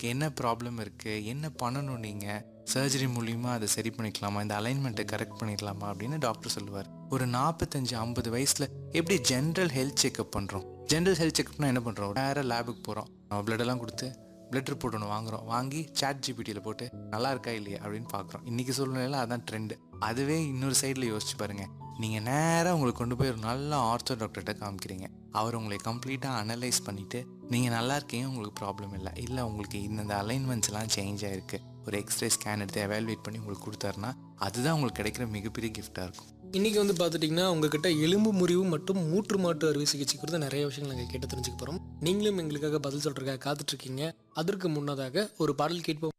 உங்களுக்கு என்ன ப்ராப்ளம் இருக்குது என்ன பண்ணணும் நீங்கள் சர்ஜரி மூலியமா அதை சரி பண்ணிக்கலாமா இந்த அலைன்மெண்ட்டை கரெக்ட் பண்ணிக்கலாமா அப்படின்னு டாக்டர் சொல்லுவார் ஒரு நாற்பத்தஞ்சு ஐம்பது வயசில் எப்படி ஜென்ரல் ஹெல்த் செக்அப் பண்ணுறோம் ஜென்ரல் ஹெல்த் செக்அப்னா என்ன பண்ணுறோம் நேராக லேபுக்கு போகிறோம் பிளட்டெல்லாம் கொடுத்து பிளட் ரிப்போர்ட் ஒன்று வாங்குறோம் வாங்கி சாட் ஜிபிடியில் போட்டு நல்லா இருக்கா இல்லையா அப்படின்னு பார்க்குறோம் இன்றைக்கி சூழ்நிலையில் அதான் ட்ரெண்டு அதுவே இன்னொரு சைடில் யோசிச்சு பாருங்கள் நீங்கள் நேராக உங்களுக்கு கொண்டு போய் ஒரு நல்ல ஆர்த்தோ டாக்டர்கிட்ட காமிக்கிறீங்க அவர் உங்களை கம்ப்ளீட்டாக அனலைஸ் பண்ணிவிட்டு நீங்கள் நல்லா இருக்கீங்க உங்களுக்கு ப்ராப்ளம் இல்லை இல்லை உங்களுக்கு இந்த அலைன்மெண்ட்ஸ்லாம் சேஞ்ச் ஆகிருக்கு ஒரு எக்ஸ்ரே ஸ்கேன் எடுத்து எவாலுவேட் பண்ணி உங்களுக்கு கொடுத்தாருன்னா அதுதான் உங்களுக்கு கிடைக்கிற மிகப்பெரிய கிஃப்டாக இருக்கும் இன்னைக்கு வந்து பார்த்துட்டிங்கன்னா உங்ககிட்ட எலும்பு முறிவு மற்றும் மூட்டு மாட்டு அறுவை சிகிச்சை குறித்து நிறைய விஷயங்கள் நாங்கள் கேட்டு தெரிஞ்சுக்க போகிறோம் நீங்களும் எங்களுக்காக பதில் சொல்கிறதுக்காக காத்துட்ருக்கீங்க அதற்கு முன்னதாக ஒரு பாடல் கேட்போம்